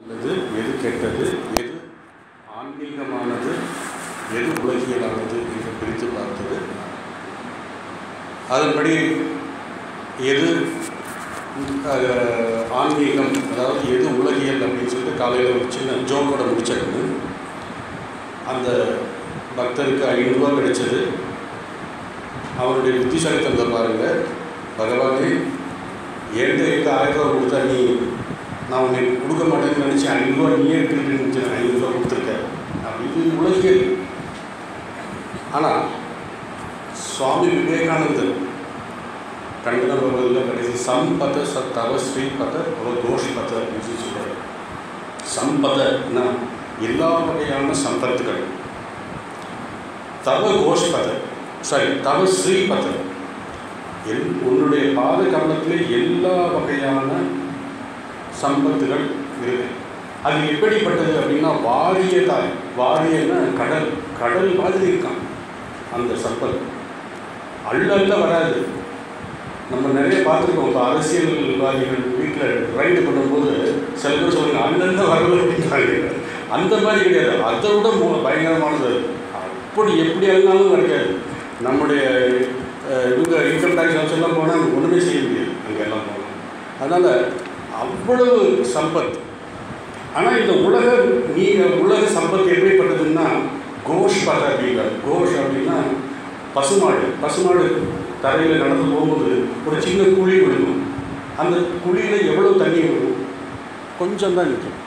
நல்லது எது கெட்டது எது ஆன்மீகமானது எது உலகியலானது என்று பிரித்து பார்த்தது அதன்படி எது அஹ், ஆன்மீகம் அதாவது எது உலகியல் அப்படின்னு சொல்லிட்டு காலையில் ஒரு சின்ன ஜோக்கோட முடிச்சிருக்கு அந்த பக்தருக்கு ஐநூறுரூவா கிடைச்சது அவருடைய புத்திசாலித்தனத்தை பாருங்கள் பகவானே என்கிட்ட இருக்க ஆயிரம் ரூபா கொடுத்தா நீ நான் உனக்கு கொடுக்க மாட்டேன்னு நினச்சி ஐநூறுரூவா நீயே எடுத்துக்கிட்டு நினச்சி நான் ஐநூறுரூவா கொடுத்துருக்கேன் அப்படி இது உலகியல் ஆனால் சுவாமி விவேகானந்தர் கண்டன பகவதில் கடைசி சம்பத சத்தவ ஸ்ரீபத ஒரு கோஷ் பத அப்படின்னு சொல்லி சொல்கிறார் சம்பதனா எல்லா வகையான சம்பத்துகள் தவ கோஷ் பத சாரி தவ ஸ்ரீபத எல் உன்னுடைய பாத கமலத்திலே எல்லா வகையான சம்பத்துகள் இருக்கு அது எப்படிப்பட்டது அப்படின்னா வாரியதாய் வாரியன்னா கடல் கடல் மாதிரி இருக்கான் அந்த சம்பத் அள்ள அள்ள வராது நம்ம நிறைய பார்த்துருக்கோம் இப்போ அரசியல்வாதிகள் வீட்டில் ரைடு பண்ணும்போது சில பேர் சொல்லுங்க அண்ணன் வரல அப்படின்றாங்க அந்த மாதிரி கிடையாது அதை விட மு- பயங்கரமானது அது. அப்படி எப்படி அழுனாலும் கிடைக்காது நம்முடைய அஹ், இவங்க இன்கம் டேக்ஸ் ஆஃபீஸ் எல்லாம் போனால் ஒன்றுமே செய்ய முடியாது அங்கே எல்லாம் போனால் அதனால் அவ்வளவு சம்பத் ஆனால் இந்த உலக நீங்கள் உலக சம்பத் எப்படிப்பட்டதுன்னா கோஷ் பத அப்படிங்க கோஷ் அப்படின்னா பசுமாடு பசுமாடு தரையில் நடந்து போகும்போது ஒரு சின்ன குழி விழுகும் அந்த குழியில் எவ்வளோ தண்ணி விழுகும் கொஞ்சம் தான் நிற்கும்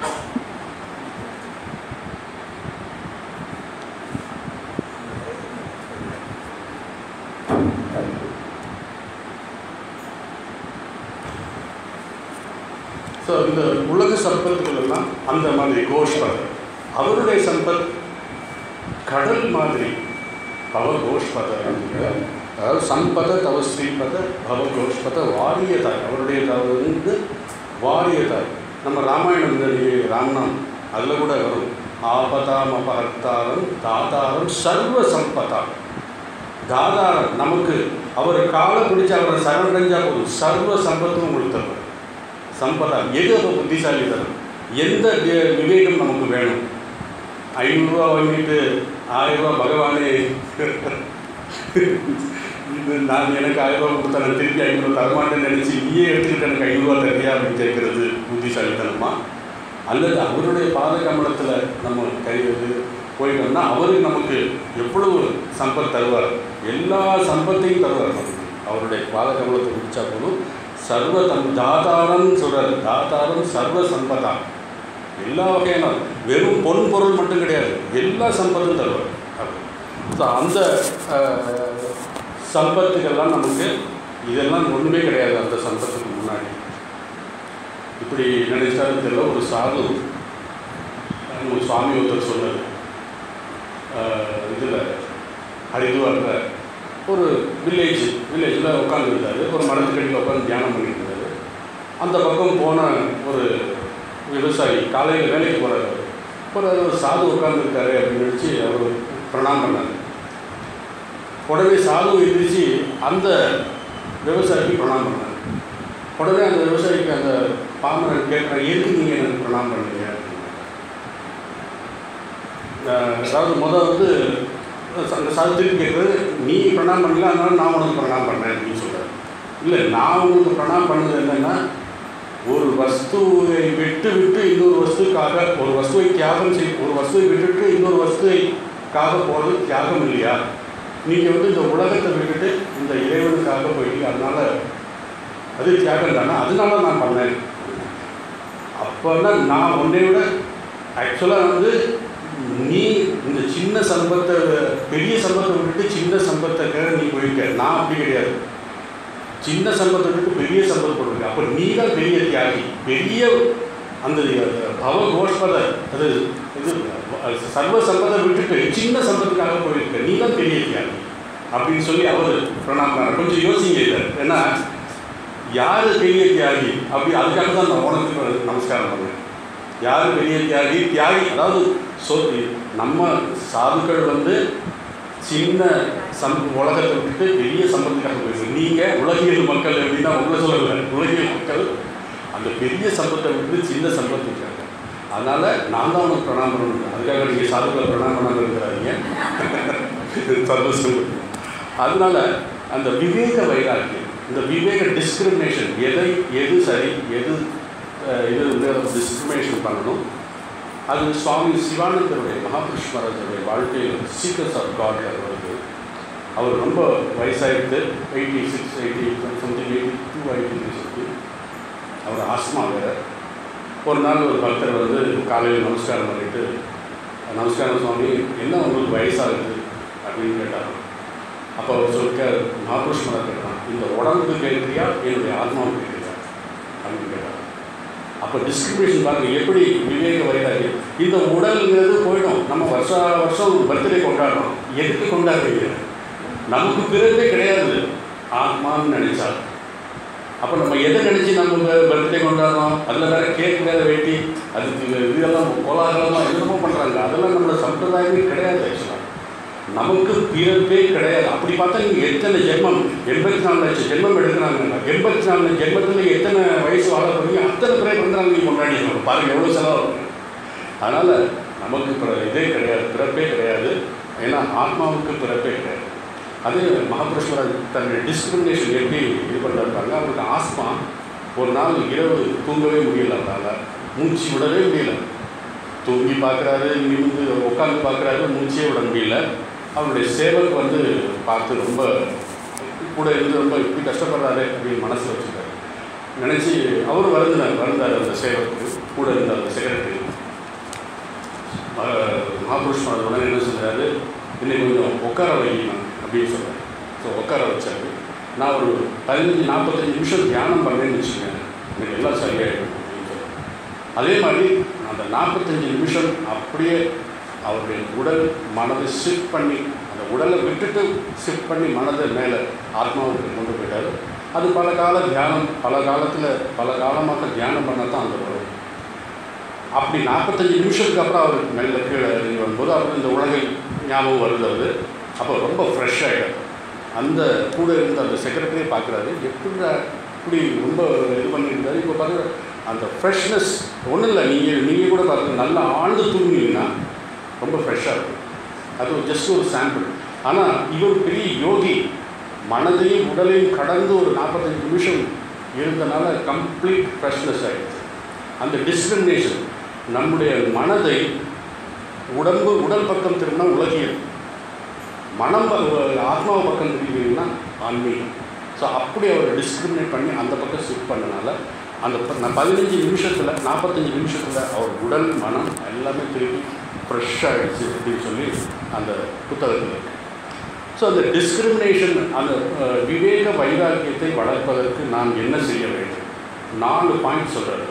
ஸோ இந்த உலக சம்பத்துகள் எல்லாம் அந்த மாதிரி கோஷ் பதர் அவருடைய சம்பத் கடல் மாதிரி பவ கோஷ் பத அதாவது சம்பத தவ ஸ்ரீபத பவ கோஷ் பத வாரியதாய் அவருடைய தவ வந்து வாரியதாய் நம்ம ராமாயணம் இந்த நீ- ராம்நாம் அதில் கூட வரும் ஆபதாம் அபஹர்த்தாரம் தாதாரம் சர்வ சம்பதா தாதாரம் நமக்கு அவர் காலை பிடிச்சு அவரை சரணடைஞ்சா போதும் சர்வ சம்பத்தும் உங்களுக்கு தரும் சம்பதா எது அப்போ புத்திசாலி தரும் எந்த வி- விவேகம் நமக்கு வேணும் ஐநூறுரூவா வாங்கிட்டு ஆயிரம் ரூபா பகவானே இது நான் எனக்கு ஆயிரம் ரூபா கொடுத்தா நான் திருப்பி ஐநூறு தரமாட்டேன்னு நினச்சி நீயே எடுத்துக்கிட்டு எனக்கு ஐநூறுரூவா தரியா அப்படின்னு கேட்கறது புத்திசாலித்தனமா அல்லது அவருடைய பாத கமலத்தில் நம்ம கை வந்து போயிட்டோம்னா அவருக்கு நமக்கு எவ்வளவு சம்பத் தருவார் எல்லா சம்பத்தையும் தருவார் நமக்கு அவருடைய பாத கமலத்தை பிடிச்சா போதும் சர்வ தம் தாதாரம் சொல்கிறார் தாதாரம் சர்வ சம்பதா எல்லா வகையான வெறும் பொன் பொருள் மட்டும் கிடையாது எல்லா சம்பத்தும் தருவார் ஸோ அந்த அஹ், சம்பத்துக்கெல்லாம் நமக்கு இதெல்லாம் ஒன்றுமே கிடையாது அந்த சம்பத்துக்கு முன்னாடி இப்படி நினைச்சாலும் தெரியல ஒரு சாது நம்ம சுவாமி ஒருத்தர் சொன்னார் இதில் ஹரிதுவாரில் ஒரு வில்லேஜ் வில்லேஜில் உட்காந்துருந்தாரு ஒரு மரத்துக்கடியில் உட்காந்து தியானம் பண்ணிட்டு இருந்தாரு அந்த பக்கம் போன ஒரு விவசாயி காலையில் வேலைக்கு போகிறாரு போகிறாரு ஒரு சாது உட்காந்துருக்காரு அப்படின்னு நினச்சி அவர் பிரணாம் பண்ணார் உடனே சாது எந்திரிச்சு அந்த விவசாயிக்கு பிரணாம் பண்ணார் உடனே அந்த விவசாயிக்கு அந்த பாமரன் கேட்குறான் எதுக்கு நீங்கள் எனக்கு பிரணாம் பண்ணுறீங்க அதாவது முதல் வந்து அந்த சாது திருப்பி கேட்குறது நீ பிரணாம் பண்ணல அதனால நான் உனக்கு பிரணாம் பண்ணேன் அப்படின்னு சொல்கிறார் இல்லை நான் உங்களுக்கு பிரணாம் பண்ணது என்னென்னா ஒரு வஸ்துவை விட்டு விட்டு இன்னொரு வஸ்துக்காக ஒரு வஸ்துவை தியாகம் செய் ஒரு வஸ்துவை விட்டுட்டு இன்னொரு வஸ்துவைக்காக போகிறது தியாகம் இல்லையா நீங்கள் வந்து இந்த உலகத்தை விட்டுட்டு இந்த இறைவனுக்காக போயிட்டு அதனால அது தியாகம் தானே அதனால நான் பண்ணேன் அப்போன்னா நான் உன்னை விட ஆக்சுவலாக வந்து நீ இந்த சின்ன சம்பத்தை பெரிய சம்பத்தை விட்டுட்டு சின்ன சம்பத்துக்காக நீ போயிருக்க நான் அப்படி கிடையாது சின்ன சம்பத்தை விட்டு பெரிய சம்பத் போட்டிருக்க அப்போ நீ தான் பெரிய தியாகி பெரிய அந்த பவ கோஷ்பத அது இது சர்வ சம்பதை விட்டுட்டு சின்ன சம்பத்துக்காக போயிருக்க நீ தான் பெரிய தியாகி அப்படின்னு சொல்லி அவர் பிரணாம் பண்ணார். கொஞ்சம் யோசிங்க இதை ஏன்னா யார் பெரிய தியாகி அப்படி அதுக்காக தான் நான் உனக்கு இப்ப நமஸ்காரம் பண்ணேன் யார் பெரிய தியாகி தியாகி அதாவது சொல் நம்ம சாதுக்கள் வந்து சின்ன சம் உலகத்தை விட்டுட்டு பெரிய சம்பத்துக்காக போயிருக்கு நீங்கள் உலகியல் மக்கள் எப்படின்னா உங்களை சொல்லலை உலகியல் மக்கள் அந்த பெரிய சம்பத்தை விட்டு சின்ன சம்பத்துக்காக அதனால் நான் தான் உனக்கு பிரணாமம் பண்ணணும் அதுக்காக நீங்கள் சாதுக்களை பிரணாமம் பண்ணாமல் இருக்கிறாதீங்க சர்வஸ்வம் அதனால அந்த விவேக வைராக்கியம் இந்த விவேக டிஸ்கிரிமினேஷன் எதை எது சரி எது அஹ், இது வந்து டிஸ்கிரிமினேஷன் பண்ணணும் அது சுவாமி சிவானந்தருடைய மகாபுருஷ் மகாராஜருடைய வாழ்க்கையில் சீக்கர்ஸ் ஆஃப் காட் வருது அவர் ரொம்ப வயசாகிட்டு eighty six eighty something eighty two eighty something அவர் ஆஸ்மா வேறு ஒரு நாள் ஒரு பக்தர் வந்து காலையில் நமஸ்காரம் பண்ணிட்டு நமஸ்காரம் சுவாமி என்ன உங்களுக்கு வயசாகுது அப்படின்னு கேட்டார் அப்போ அவர் சொல்லிக்க மகாபுருஷ் மரம் கேட்டான் இந்த உடம்புக்கு கேட்குறியா என்னுடைய ஆத்மாவுக்கு கேட்குறியா அப்படின்னு கேட்டார் அப்போ டிஸ்கிரிமினேஷன் பாருங்க எப்படி விவேக வைராகியம் இந்த உடல்ங்கிறது போயிடும் நம்ம வருஷ வருஷம் பர்த்டே கொண்டாடுறோம் எதுக்கு கொண்டாடுறீங்க நமக்கு பிறப்பே கிடையாது ஆத்மான்னு நினைச்சா அப்போ நம்ம எதை நினச்சி நம்ம பர்த்டே கொண்டாடுறோம் அதில் வேற கேக் வேற வெட்டி அதுக்கு இதெல்லாம் கோலாகலமாக என்னமோ பண்ணுறாங்க அதெல்லாம் நம்மளோட சம்பிரதாயமே கிடையாது ஆக்சுவலாக நமக்கு பிறப்பே கிடையாது அப்படி பார்த்தா நீங்கள் எத்தனை ஜென்மம் எண்பத்தி நாலு லட்சம் ஜென்மம் எடுக்கிறாங்க எண்பத்தி நாலு ஜென்மத்தில் எத்தனை வயசு வாழ போறீங்க அத்தனை பேரை பண்ணுறாங்க நீங்கள் கொண்டாடி பாருங்க எவ்வளோ செலவாகும் அதனால் நமக்கு பிற இதே கிடையாது பிறப்பே கிடையாது ஏன்னா ஆத்மாவுக்கு பிறப்பே கிடையாது அது மகாபுருஷ்வரர் தன்னுடைய டிஸ்கிரிமினேஷன் எப்படி இது பண்ணிருக்காங்க அவருக்கு ஆஸ்மா ஒரு நாள் இரவு தூங்கவே முடியல அவரால் மூச்சு விடவே முடியல தூங்கி பார்க்குறாரு நிமிந்து உட்காந்து பார்க்குறாரு மூச்சே விட முடியல அவருடைய சேவக் வந்து பார்த்து ரொம்ப கூட இருந்து ரொம்ப இப்படி கஷ்டப்படுறாரு அப்படின்னு மனசில் வச்சுருக்காரு நினச்சி அவர் வருந்தினார் வருந்தார் அந்த சேவக்கு கூட இருந்த அந்த செக்ரட்டரி மகாபுருஷ் உடனே என்ன சொல்றாரு இன்னைக்கு கொஞ்சம் உட்கார வைக்கணும் அப்படின்னு சொல்கிறேன் ஸோ உட்கார வச்சாரு நான் ஒரு பதினஞ்சு நாற்பத்தஞ்சு நிமிஷம் தியானம் பண்ணேன்னு வச்சுக்கோங்க எனக்கு எல்லாம் சரியாயிடும் அப்படின்னு சொல்றேன் அதே மாதிரி அந்த நாற்பத்தஞ்சு நிமிஷம் அப்படியே அவருடைய உடல் மனதை ஷிஃப்ட் பண்ணி அந்த உடலை விட்டுட்டு ஷிஃப்ட் பண்ணி மனதை மேலே ஆத்மாவுக்கு கொண்டு போயிட்டாரு அது பல கால தியானம் பல காலத்தில் பல காலமாக தியானம் பண்ண தான் அந்த வரும் அப்படி நாற்பத்தஞ்சு நிமிஷத்துக்கு அப்புறம் அவர் மெல்ல கீழே இறங்கி வரும்போது அவர் இந்த உலகை ஞாபகம் வருது அவர் அப்போ ரொம்ப ஃப்ரெஷ் ஆகிடும் அந்த கூட இருந்த அந்த செக்ரட்டரியை பார்க்குறாரு எப்படி இப்படி ரொம்ப இது பண்ணியிருந்தாரு இப்போ பார்க்குற அந்த ஃப்ரெஷ்னஸ் ஒன்றும் இல்லை நீங்கள் நீங்கள் கூட பார்க்குறது நல்லா ஆழ்ந்து தூங்கினீங்கன்னா ரொம்ப ஃப்ரெஷ்ஷாக இருக்கும் அது ஒரு ஜஸ்ட் ஒரு சாம்பிள் ஆனால் இவர் பெரிய யோகி மனதையும் உடலையும் கடந்து ஒரு நாற்பத்தஞ்சு நிமிஷம் இருந்தனால கம்ப்ளீட் ஃப்ரெஷ்னஸ் ஆகிடுச்சு அந்த டிஸ்கிரிமினேஷன் நம்முடைய மனதை உடம்பு உடல் பக்கம் திரும்பினா உலகியல் மனம் ப- ஆத்மாவை பக்கம் திரும்பிங்கன்னா ஆன்மீகம் ஸோ அப்படி அவர் டிஸ்கிரிமினேட் பண்ணி அந்த பக்கம் ஷிஃப்ட் பண்ணனால அந்த ப- நான் பதினஞ்சு நிமிஷத்தில் நாற்பத்தஞ்சு நிமிஷத்தில் அவர் உடல் மனம் எல்லாமே திருப்பி ஃப்ரெஷ் ஆகிடுச்சு அப்படின்னு சொல்லி அந்த புத்தகத்தில் இருக்கு ஸோ அந்த டிஸ்கிரிமினேஷன் அந்த அஹ், விவேக வைராக்கியத்தை வளர்ப்பதற்கு நாம் என்ன செய்ய வேண்டும் நாலு பாயிண்ட் சொல்கிறாரு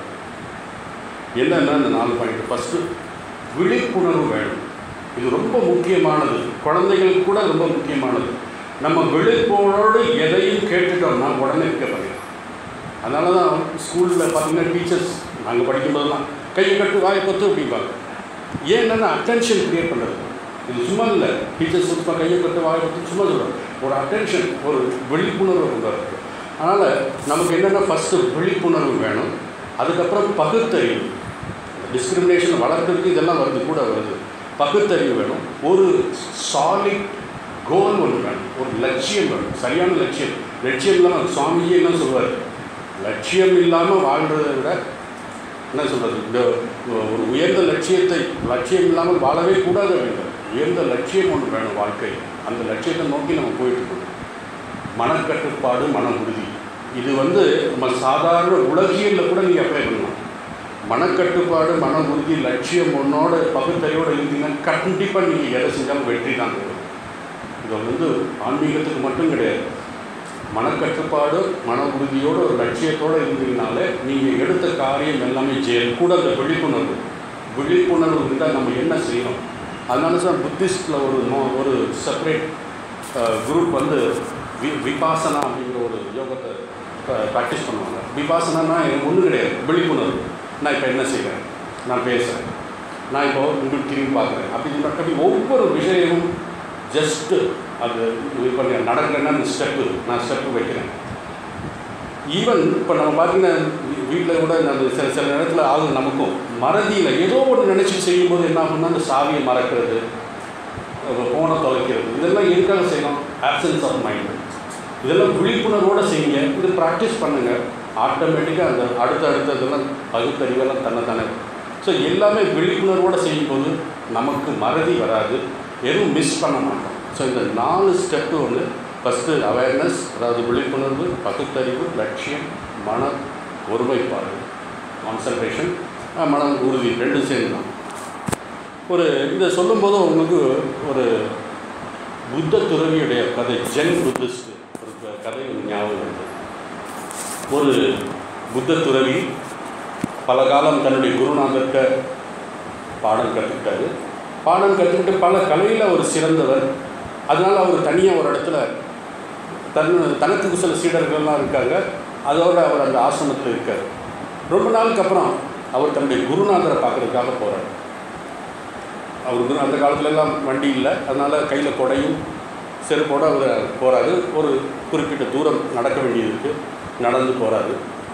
என்னென்ன அந்த நாலு பாயிண்ட் ஃபஸ்ட்டு விழிப்புணர்வு வேணும் இது ரொம்ப முக்கியமானது குழந்தைகளுக்கு கூட ரொம்ப முக்கியமானது நம்ம விழிப்புணர்வோடு எதையும் கேட்டுட்டோம்னா உடனே இருக்க பண்ணிடலாம் அதனால தான் ஸ்கூலில் பார்த்தீங்கன்னா டீச்சர்ஸ் நாங்கள் படிக்கும்போதெல்லாம் கையை கட்டு வாயை கொத்து அப்படிம்பாங்க ஏன்னா அட்டென்ஷன் க்ரியேட் பண்ணுறது இது சும்மா இல்லை டீச்சர்ஸ் சும்மா கையை கட்டு வாயை கொத்து சும்மா சொல்கிறோம் ஒரு அட்டென்ஷன் ஒரு விழிப்புணர்வு கொண்டு வரது அதனால் நமக்கு என்னென்ன ஃபஸ்ட்டு விழிப்புணர்வு வேணும் அதுக்கப்புறம் பகுத்தறிவு டிஸ்கிரிமினேஷன் வளர்க்கறதுக்கு இதெல்லாம் வருது கூட வருது பகுத்தறிவு வேணும் ஒரு சாலிட் கோல் ஒன்று வேணும் ஒரு லட்சியம் வேணும் சரியான லட்சியம் லட்சியம் இல்லாமல் சுவாமிஜி என்ன சொல்வார் லட்சியம் இல்லாமல் வாழ்கிறதை விட என்ன சொல்கிறது இந்த ஒரு உயர்ந்த லட்சியத்தை லட்சியம் இல்லாமல் வாழவே கூடாது அப்படின்றது உயர்ந்த லட்சியம் ஒன்று வேணும் வாழ்க்கை அந்த லட்சியத்தை நோக்கி நம்ம போயிட்டு இருக்கோம் மனக்கட்டுப்பாடு மன உறுதி இது வந்து நம்ம சாதாரண உலகியலில் கூட நீங்கள் அப்ளை பண்ணலாம் மனக்கட்டுப்பாடு மன உறுதி லட்சியம் ஒன்னோட பகுத்தறிவோடு இருந்தீங்கன்னா கண்டிப்பாக நீங்கள் எதை செஞ்சாலும் வெற்றி தான் வரும். இது வந்து ஆன்மீகத்துக்கு மட்டும் கிடையாது மனக்கட்டுப்பாடு மன உறுதியோடு ஒரு லட்சியத்தோடு இருந்தீங்கனாலே நீங்கள் எடுத்த காரியம் எல்லாமே ஜெயம் கூட அந்த விழிப்புணர்வு விழிப்புணர்வு இருந்தால் நம்ம என்ன செய்யணும் அதனால தான் புத்திஸ்டில் ஒரு நோ- ஒரு செப்பரேட் குரூப் வந்து வி விபாசனா அப்படிங்கிற ஒரு யோகத்தை ப்ராக்டிஸ் பண்ணுவாங்க விபாசனானா எனக்கு ஒன்றும் கிடையாது விழிப்புணர்வு நான் இப்போ என்ன செய்கிறேன் நான் பேசுகிறேன் நான் இப்போ உங்களுக்கு திரும்பி பார்க்குறேன் அப்படின்னு அப்படி ஒவ்வொரு விஷயமும் ஜஸ்ட்டு அது இது பண்ணி நடக்கிறேன்னா அந்த ஸ்டெப்பு நான் ஸ்டெப்பு வைக்கிறேன் ஈவன் இப்போ நம்ம பார்த்தீங்கன்னா வீட்டில் கூட நம்ம சில சில நேரத்தில் ஆகும் நமக்கும் மறதியில் ஏதோ ஒன்று நினச்சி செய்யும்போது என்ன ஆகும்னா அந்த சாவியை மறக்கிறது ஃபோனை தொலைக்கிறது இதெல்லாம் எதுக்காக செய்யணும் ஆப்சன்ஸ் ஆஃப் மைண்ட் இதெல்லாம் விழிப்புணர்வோடு செய்யுங்க இது ப்ராக்டிஸ் பண்ணுங்கள் ஆட்டோமேட்டிக்காக அந்த அடுத்த அடுத்த இதெல்லாம் பகுத்தறிவெல்லாம் தன்னைத்தானே ஸோ எல்லாமே விழிப்புணர்வோடு செய்யும்போது நமக்கு மறதி வராது எதுவும் மிஸ் பண்ண மாட்டோம் ஸோ இந்த நாலு ஸ்டெப்பு வந்து ஃபஸ்ட்டு அவேர்னஸ் அதாவது விழிப்புணர்வு பகுத்தறிவு லட்சியம் மன ஒருமைப்பாடு கான்சன்ட்ரேஷன் மன உறுதி ரெண்டும் சேர்ந்து தான் ஒரு இதை சொல்லும்போது உங்களுக்கு ஒரு புத்த துறவியுடைய கதை ஜென் புத்திஸ்ட் ஒரு க- கதை ஒரு ஞாபகம் வருது ஒரு புத்த துறவி பல காலம் தன்னுடைய குருநாதர்கிட்ட பாடம் கற்றுக்கிட்டாரு பாடம் கற்றுக்கிட்டு பல கலையில் அவர் சிறந்தவர் அதனால் அவர் தனியாக ஒரு இடத்துல தன் தனக்கு சில சீடர்கள்லாம் இருக்காங்க அதோட அவர் அந்த ஆசிரமத்தில் இருக்கார் ரொம்ப நாளுக்கு அப்புறம் அவர் தன்னுடைய குருநாதரை பார்க்கறதுக்காக போகிறார் அவர் குரு அந்த காலத்துலலாம் வண்டி இல்லை அதனால் கையில் கொடையும் செருப்போடு அவர் போகிறாரு ஒரு குறிப்பிட்ட தூரம் நடக்க வேண்டியது இருக்குது நடந்து போகிறாரு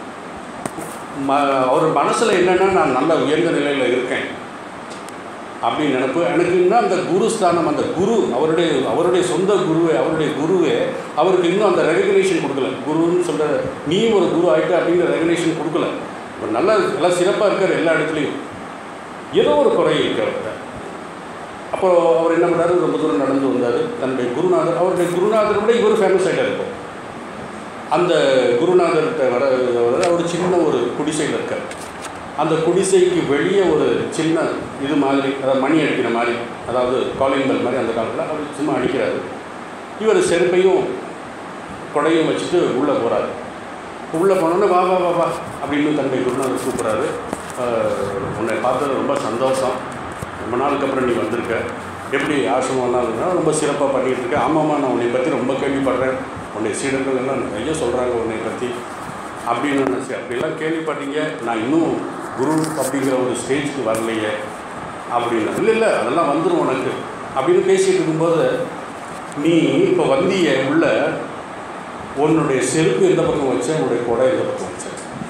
ம அவர் மனசில் என்னென்னா நான் நல்ல உயர்ந்த நிலையில் இருக்கேன் அப்படின்னு நினப்பு எனக்கு இன்னும் அந்த குரு ஸ்தானம் அந்த குரு அவருடைய அவருடைய சொந்த குருவே அவருடைய குருவே அவருக்கு இன்னும் அந்த ரெகக்னேஷன் கொடுக்கல குருன்னு சொல்கிற நீ ஒரு குரு ஆகிட்ட அப்படிங்கிற ரெகக்னேஷன் கொடுக்கல இப்போ நல்லா எல்லாம் சிறப்பாக இருக்கார் எல்லா இடத்துலையும் ஏதோ ஒரு குறை இருக்கு அவர்கிட்ட அப்போ அவர் என்ன பண்ணாரு ரொம்ப தூரம் நடந்து வந்தார் தன்னுடைய குருநாதர் அவருடைய குருநாதரை விட இவர் ஃபேமஸ் ஆகிட்டார் இப்போ அந்த குருநாதர்கிட்ட வர வர அவர் சின்ன ஒரு குடிசையில் இருக்கார் அந்த குடிசைக்கு வெளியே ஒரு சின்ன இது மாதிரி அதாவது மணி அடிக்கிற மாதிரி அதாவது காலிங் பெல் மாதிரி அந்த காலத்தில் அவர் சும்மா அடிக்கிறாரு இவர் செருப்பையும் கொடையும் வச்சுட்டு உள்ளே போகிறாரு உள்ளே போனோன்னே வா வா வா வா அப்படின்னு தன்னுடைய குருநாதர் கூப்பிட்றாரு உன்னை பார்த்தது ரொம்ப சந்தோஷம் ரொம்ப நாளுக்கு அப்புறம் நீ வந்திருக்க எப்படி ஆசிரமம்லாம் இருந்தா ரொம்ப சிறப்பாக பண்ணிகிட்டு இருக்க ஆமாம்மா நான் உன்னை பற்றி ரொம்ப கேள்விப்படுறேன் உன்னை சீடர்கள் எல்லாம் நிறைய சொல்கிறாங்க உன்னை பற்றி அப்படின்னு நினச்சி அப்படிலாம் கேள்விப்பட்டீங்க நான் இன்னும் குரு அப்படிங்கிற ஒரு ஸ்டேஜ்க்கு வரலையே அப்படின்னு இல்லை இல்லை அதெல்லாம் வந்துடும் உனக்கு அப்படின்னு பேசிகிட்டு இருக்கும்போது நீ இப்போ வந்திய உள்ள உன்னுடைய செருப்பு எந்த பக்கம் வச்ச உன்னுடைய கொடை எந்த பக்கம் வச்ச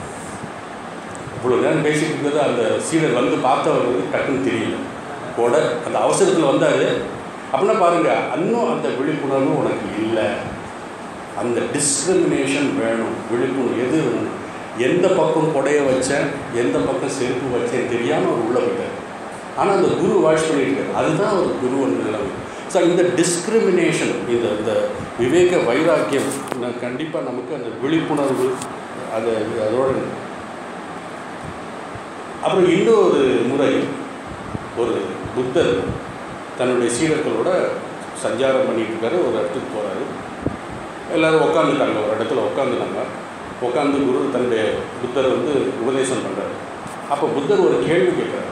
இவ்வளோ நேரம் பேசிட்டு இருக்கிறது அந்த சீடர் வந்து பார்த்தவருக்கு டக்குன்னு தெரியல கொடை அந்த அவசரத்தில் வந்தார் அப்படின்னா பாருங்க இன்னும் அந்த விழிப்புணர்வு உனக்கு இல்லை அந்த டிஸ்கிரிமினேஷன் வேணும் விழிப்புணர்வு எது வேணும் எந்த பக்கம் கொடைய வச்சேன் எந்த பக்கம் செருப்பு வச்சேன் தெரியாமல் அவர் உள்ளே போயிட்டார் ஆனால் அந்த குரு வாஷ் பண்ணிட்டு இருக்காரு அதுதான் ஒரு குருவன் நிலைமை ஸோ இந்த டிஸ்கிரிமினேஷன் இந்த இந்த விவேக வைராக்கியம் கண்டிப்பாக நமக்கு அந்த விழிப்புணர்வு அது அதோட அப்புறம் இன்னொரு முறை ஒரு புத்தர் தன்னுடைய சீடர்களோட சஞ்சாரம் பண்ணிட்டு இருக்காரு ஒரு இடத்துக்கு போகிறாரு எல்லோரும் உட்காந்துட்டாங்க ஒரு இடத்துல உட்காந்துட்டாங்க உட்காந்து குரு தன்னுடைய புத்தரை வந்து உபதேசம் பண்ணுறாரு அப்போ புத்தர் ஒரு கேள்வி கேட்குறாரு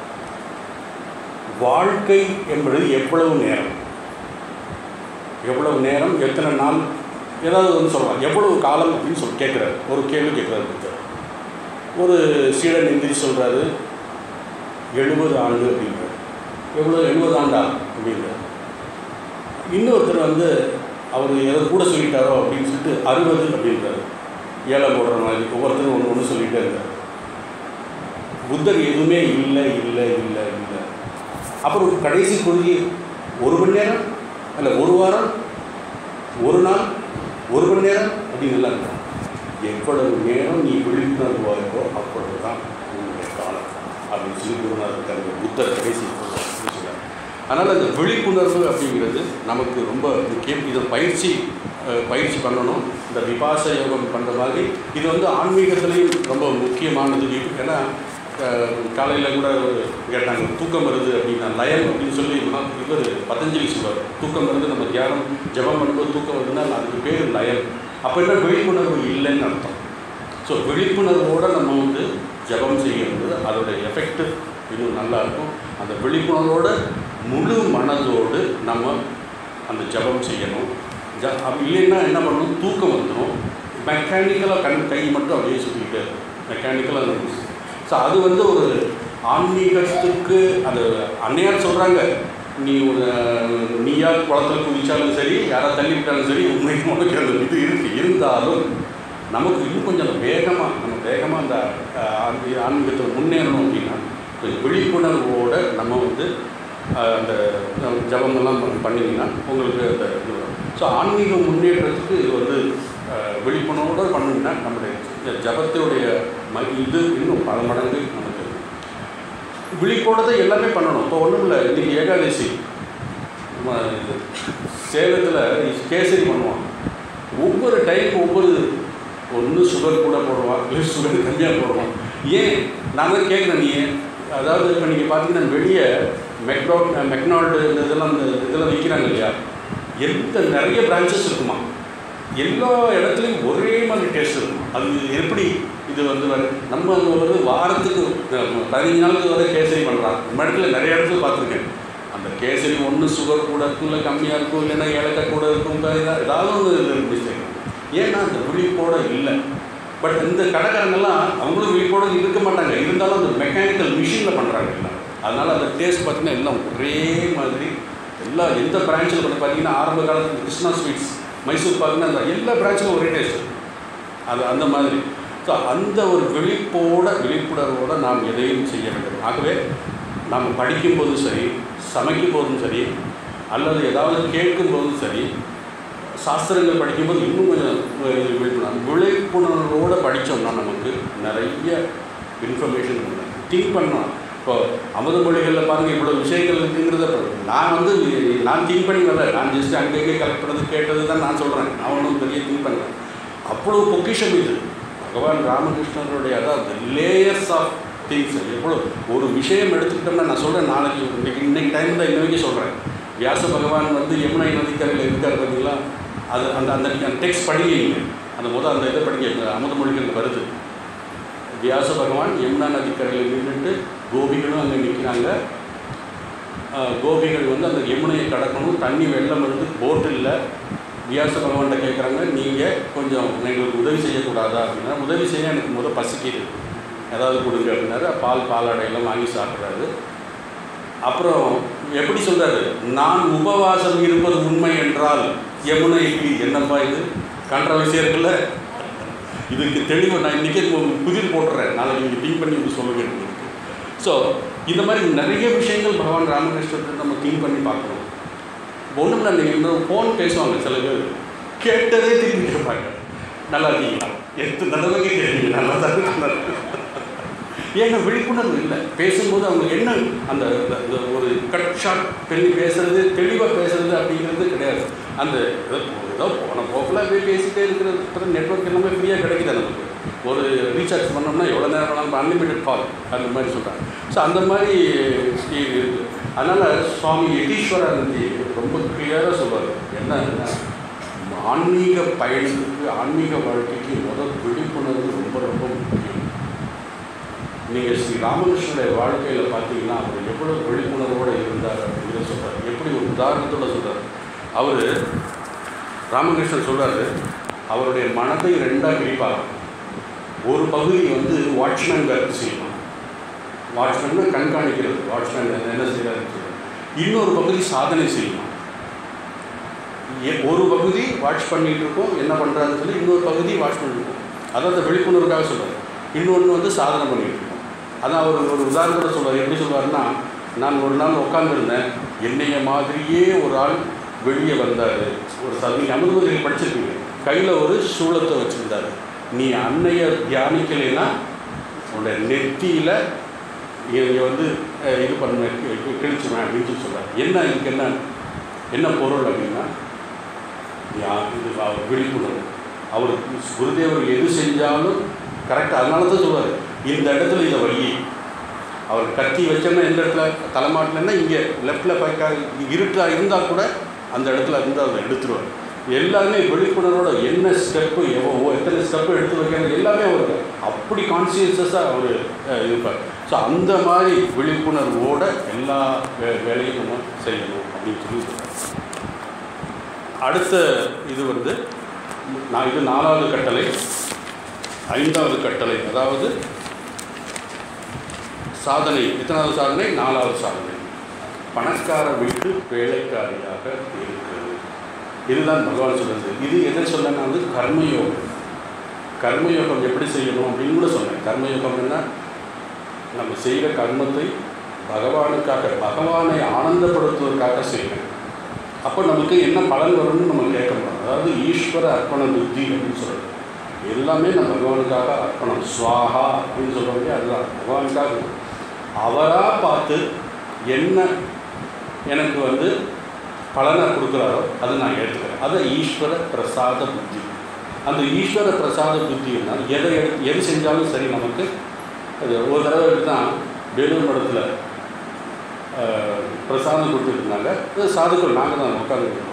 வாழ்க்கை என்பது எவ்வளவு நேரம் எவ்வளவு நேரம் எத்தனை நாள் ஏதாவது ஒன்று சொல்லலாம் எவ்வளவு காலம் அப்படின்னு சொல்லி கேட்குறாரு ஒரு கேள்வி கேட்குறாரு புத்தர் ஒரு சீடன் எந்திரி சொல்கிறாரு எழுபது ஆண்டு அப்படிங்கிறார் எவ்வளோ எழுபது ஆண்டா அப்படிங்கிறார் இன்னொருத்தர் வந்து அவர் எதை கூட சொல்லிட்டாரோ அப்படின்னு சொல்லிட்டு அறுபது அப்படின்றாரு ஏழை போடுற மாதிரி ஒவ்வொருத்தரும் ஒன்று ஒன்று சொல்லிகிட்டே இருந்தார் புத்தர் எதுவுமே இல்லை இல்லை இல்லை இல்லை அப்புறம் கடைசி கொள்கை ஒரு மணி நேரம் இல்லை ஒரு வாரம் ஒரு நாள் ஒரு மணி நேரம் அப்படின்னு எல்லாம் இல்லை எவ்வளவு நேரம் நீ விழிப்புணர்வு இருக்கோ அப்பொழுது தான் உன்னுடைய காலம் அப்படின்னு சொல்லி குருநாதர் தன்னுடைய புத்தர் கடைசி பேசுகிறார் அதனால் அந்த விழிப்புணர்வு அப்படிங்கிறது நமக்கு ரொம்ப முக்கியம் இதை பயிற்சி அஹ், பயிற்சி பண்ணணும் இந்த விபாச யோகம் பண்ணுற மாதிரி இது வந்து ஆன்மீகத்துலேயும் ரொம்ப முக்கியமானது ஏன்னா காலையில் கூட ஒரு கேட்டாங்க தூக்கம் வருது அப்படின்னா லயம் அப்படின்னு சொல்லி மகா- இவர் பதஞ்சலி சொல்வார் தூக்கம் வருது நம்ம தியானம் ஜெபம் பண்ணும்போது தூக்கம் வருதுன்னா அதுக்கு பேர் லயம் அப்போ என்ன விழிப்புணர்வு இல்லைன்னு அர்த்தம் ஸோ விழிப்புணர்வோடு நம்ம வந்து ஜெபம் செய்யும்போது அதோட எஃபெக்ட் இன்னும் நல்லா இருக்கும் அந்த விழிப்புணர்வோட முழு மனதோடு நம்ம அந்த ஜெபம் செய்யணும் ஜ அப்படி இல்லைன்னா என்ன பண்ணணும் தூக்கம் வந்துடும் மெக்கானிக்கலாக கண் கை மட்டும் அப்படியே சுற்றிக்கிட்டு மெக்கானிக்கலாக ஸோ அது வந்து ஒரு ஆன்மீகத்துக்கு அது அன்னையார் சொல்கிறாங்க நீ ஒரு நீயா குளத்தில் குதிச்சாலும் சரி யாரை தள்ளி விட்டாலும் சரி உண்மைக்கு உனக்கு அந்த இது இருக்கு இருந்தாலும் நமக்கு இன்னும் கொஞ்சம் வேகமாக நம்ம வேகமாக அந்த அஹ், ஆன்மீக ஆன்மீகத்தை முன்னேறணும் அப்படின்னா கொஞ்சம் விழிப்புணர்வோட நம்ம வந்து அஹ், அந்த நம்ம ஜபமெல்லாம் பண்ணி- பண்ணிங்கன்னா உங்களுக்கு அந்த இது வரும் ஸோ ஆன்மீக முன்னேற்றத்துக்கு இது வந்து அஹ், விழிப்புணர்வோடு பண்ணிங்கன்னா நம்முடைய ஜபத்தினுடைய ம இது இன்னும் பல மடங்கு நமக்கு விழிப்போட தான் எல்லாமே பண்ணணும் இப்போ ஒன்றும் இல்லை இன்றைக்கி ஏகாதசி நம்ம இது சேலத்தில் கேசரி பண்ணுவான் ஒவ்வொரு டைமுக்கு ஒவ்வொரு ஒன்று சுகர் கூட போடுவான் இல்லை சுகர் கம்மியாக போடுவான் ஏன் நான் தான் கேட்குறேன் நீ அதாவது இப்போ நீங்கள் பார்த்தீங்கன்னா வெளியே மெக்டோ மெக்னால்டு இந்த இதெல்லாம் இந்த இதெல்லாம் விற்கிறாங்க இல்லையா எந்த நிறைய பிரான்ச்சஸ் இருக்குமா எல்லா இடத்துலையும் ஒரே மாதிரி டேஸ்ட் இருக்கும் அது எப்படி இது வந்து வர- நம்ம வந்து வாரத்துக்கு அஹ், பதினஞ்சு நாளுக்கு வரை கேசரி பண்ணுறாங்க நம்ம இடத்துல நிறைய இடத்துல பார்த்துருக்கேன் அந்த கேசரி ஒன்று சுகர் கூட இருக்கும் இல்லை கம்மியாக இருக்கும் இல்லைன்னா ஏலக்காய் கூட இருக்கும் இப்ப ஏதா- ஏதாவது ஒரு மிஸ்டேக் ஏன்னா அந்த விழிப்போட இல்லை பட் இந்த கடைக்காரங்கெல்லாம் அவங்களும் விழிப்போட இருக்க மாட்டாங்க இருந்தாலும் அந்த மெக்கானிக்கல் மிஷினில் பண்ணுறாங்க எல்லாம் அதனால் அந்த டேஸ்ட் பார்த்தீங்கன்னா எல்லாம் ஒரே மாதிரி எல்லா எந்த பிரான்ச்சில் வந்து பார்த்தீங்கன்னா ஆரம்ப காலத்தில் கிருஷ்ணா ஸ்வீட்ஸ் மைசூர் பாக்குன்னா அந்த எல்லா பிரான்ச்சிலும் ஒரே டேஸ்ட் அது அந்த மாதிரி ஸோ அந்த ஒரு விழிப்போட விழிப்புணர்வோட நாம் எதையும் செய்ய வேண்டும் ஆகவே நாம் படிக்கும்போதும் சரி சமைக்கும் போதும் சரி அல்லது ஏதாவது கேட்கும் போதும் சரி சாஸ்திரங்கள் படிக்கும்போது இன்னும் கொஞ்சம் இது விழிப்புணர்வு விழிப்புணர்வோடு படித்தோம்னா நமக்கு நிறைய இன்ஃபர்மேஷன் திங்க் பண்ணலாம் இப்போ அமுத மொழிகளில் பாருங்கள் இவ்வளோ விஷயங்கள் இருக்குங்கிறத இப்ப நான் வந்து நான் திங்க் பண்ணி வரல நான் ஜஸ்ட் அங்கங்கே கலெக்ட் பண்ணது கேட்டது தான் நான் சொல்கிறேன் நான் ஒன்றும் பெரிய திங்க் பண்ணல அவ்வளோ பொக்கிஷம் இது பகவான் ராமகிருஷ்ணருடைய அதாவது லேயர்ஸ் ஆஃப் திங்ஸ் எவ்வளோ ஒரு விஷயம் எடுத்துக்கிட்டோம்னா நான் சொல்கிறேன் நாளைக்கு இன்னைக்கு இன்னைக்கு டைம் தான் இன்னைக்கு சொல்கிறேன் வியாச பகவான் வந்து யமுனை நதிக்கரையில் இருக்கார் பார்த்தீங்களா அது அந்த அந்த அந்த டெக்ஸ்ட் படிங்க நீங்கள் அந்த முதல் அந்த இதை படிங்க இந்த அமுத மொழிகள் வருது வியாச பகவான் யமுனா நதிக்கரையில் நின்றுட்டு கோபிகளும் அங்கே நிற்கிறாங்க கோபிகள் வந்து அந்த யமுனையை கடக்கணும் தண்ணி வெள்ளம் இருந்து போட் இல்லை வியாச பகவான்கிட்ட கேட்குறாங்க நீங்கள் கொஞ்சம் எங்களுக்கு உதவி செய்யக்கூடாதா அப்படின்னா உதவி செய்ய எனக்கு முத பசிக்குது ஏதாவது கொடுங்க அப்படின்னாரு பால் பாலாடையெல்லாம் வாங்கி சாப்பிட்றாரு அப்புறம் எப்படி சொல்றாரு நான் உபவாசம் இருப்பது உண்மை என்றால் யமுனைக்கு என்னப்பா இது கான்ட்ரவர்சியாக இருக்குல்ல இதுக்கு தெளிவு நான் இன்றைக்கே புதிர் போட்டுறேன் நாளைக்கு நீங்கள் திங்க் பண்ணி வந்து சொல்லுங்க எனக்கு ஸோ இந்த மாதிரி நிறைய விஷயங்கள் பகவான் ராமகிருஷ்ணத்தை நம்ம திங்க் பண்ணி பார்க்கணும் ஒன்றும் இல்லை நீங்கள் இந்த ஃபோன் பேசுவாங்க சில பேர் கேட்டதே திரும்பி கேட்பாங்க நல்லா இருக்கீங்களா எத்தனை தடவை கேட்குறீங்க நல்லா தான் இருக்கு. ஏன்னா விழிப்புணர்வு இல்லை பேசும்போது அவங்க என்ன அந்த அந்த- அந்த ஒரு கட் ஷாட் பண்ணி பேசுறது தெளிவாக பேசுறது அப்படிங்கிறது கிடையாது அந்த ஏதோ ஏதோ போன போக்கில் அப்படியே பேசிட்டே இருக்கிறது நெட்ஒர்க் எல்லாமே ஃப்ரீயாக கிடைக்குது நமக்கு ஒரு ரீசார்ஜ் பண்ணோம்னா எவ்வளோ நேரம் வேணாலும் அன்லிமிட்டட் கால் அந்த மாதிரி சொல்கிறாங்க ஸோ அந்த மாதிரி இருக்குது அதனால் சுவாமி யதீஸ்வரானந்தி ரொம்ப கிளியராக சொல்வார் என்னன்னா ஆன்மீக பயணத்துக்கு ஆன்மீக வாழ்க்கைக்கு முதல் விழிப்புணர்வு ரொம்ப ரொம்ப முக்கியம் நீங்கள் ஸ்ரீ ராமகிருஷ்ணனுடைய வாழ்க்கையில் பார்த்தீங்கன்னா அவர் எவ்வளோ விழிப்புணர்வோடு இருந்தார் அப்படிங்கிறத சொல்கிறார் எப்படி ஒரு உதாரணத்தோட சொல்கிறார் அவர் ராமகிருஷ்ணன் சொல்கிறாரு அவருடைய மனதை ரெண்டாக பிரிப்பார் ஒரு பகுதி வந்து வாட்ச்மேன் வேலை செய்யணும் வாட்ச்மேன் கண்காணிக்கிறது வாட்ச்மேன் என்ன செய்கிறாரு இன்னொரு பகுதி சாதனை செய்யணும் எ- ஒரு பகுதி வாட்ச் பண்ணிட்டு இருக்கோம் என்ன பண்ணுறாருன்னு சொல்லி இன்னொரு பகுதி வாட்ச் பண்ணிட்டு இருக்கோம் அதாவது விழிப்புணர்வுக்காக சொல்கிறார் இன்னொன்று வந்து சாதனை பண்ணிட்டு இருக்கோம் அதான் அவர் ஒரு உதாரணத்தோட சொல்வார் எப்படி சொல்வாருன்னா நான் ஒரு நாள் உட்காந்துருந்தேன் என்னைய மாதிரியே ஒரு ஆள் வெளியே வந்தார் ஒரு சதவீதம் அமிர்தத்தில் படிச்சிருக்கீங்க கையில் ஒரு சூளத்தை வச்சுருந்தாரு நீ அன்னைய தியானிக்கலைன்னா உன்னோட நெத்தியில் இங்கே வந்து அஹ், இது பண்ண கிழிச்சுவேன் அப்படின்னு சொல்லி சொல்கிறார் என்ன இதுக்கு என்ன என்ன பொருள் அப்படின்னா யா- இது அவர் விழிப்புணர்வு அவர் குருதேவர் எது செஞ்சாலும் கரெக்டாக அதனால தான் சொல்லுவார் இந்த இடத்துல இதை வை அவர் கத்தி வச்சோம்னா எந்த இடத்துல தலைமாட்டிலன்னா இங்கே லெஃப்டில் பார்க்க இருட்டாக இருந்தால் கூட அந்த இடத்துல இருந்து அதை எடுத்துருவார் எல்லாருமே விழிப்புணர்வோட என்ன ஸ்டெப்பு எவ்வளோ எத்தனை ஸ்டெப்பு எடுத்து வைக்கிறது எல்லாமே அவர் அப்படி கான்சியஸஸாக அவர் இருப்பார் ஸோ அந்த மாதிரி விழிப்புணர்வோட எல்லா வே வேலையும் நம்ம செய்யணும் அப்படின்னு சொல்லி சொல்றார். அடுத்த இது வந்து நான் இது நாலாவது கட்டளை ஐந்தாவது கட்டளை அதாவது சாதனை எத்தனாவது சாதனை நாலாவது சாதனை பணக்கார வீட்டு வேலைக்காரியாக இருக்கிறது இதுதான் பகவான் சொல்றது இது எதை சொல்லனா வந்து கர்மயோகம் கர்மயோகம் எப்படி செய்யணும் அப்படின்னு கூட சொன்னேன் கர்மயோகம் என்ன நம்ம செய்கிற கர்மத்தை பகவானுக்காக பகவானை ஆனந்தப்படுத்துவதற்காக செய்யணும் அப்போ நமக்கு என்ன பலன் வரும்னு நம்ம கேட்க முடியும் அதாவது ஈஸ்வர அர்ப்பண புத்தி அப்படின்னு சொல்கிறது எல்லாமே நம்ம பகவானுக்காக அர்ப்பணம் ஸ்வாஹா அப்படின்னு சொல்கிறோம் அதுதான் பகவானுக்காக அவராக பார்த்து என்ன எனக்கு வந்து பலனை கொடுக்குறாரோ அதை நான் ஏற்றுக்கிறேன் அதை ஈஸ்வர பிரசாத புத்தி அந்த ஈஸ்வர பிரசாத புத்தின்னா எதை எடு- எது செஞ்சாலும் சரி நமக்கு அது ஒரு தடவை தான் வேலூர் மடத்தில் பிரசாதம் கொடுத்துருந்தாங்க அது சாதுக்கள் நாங்கள் தான் உட்காந்துருக்கோம்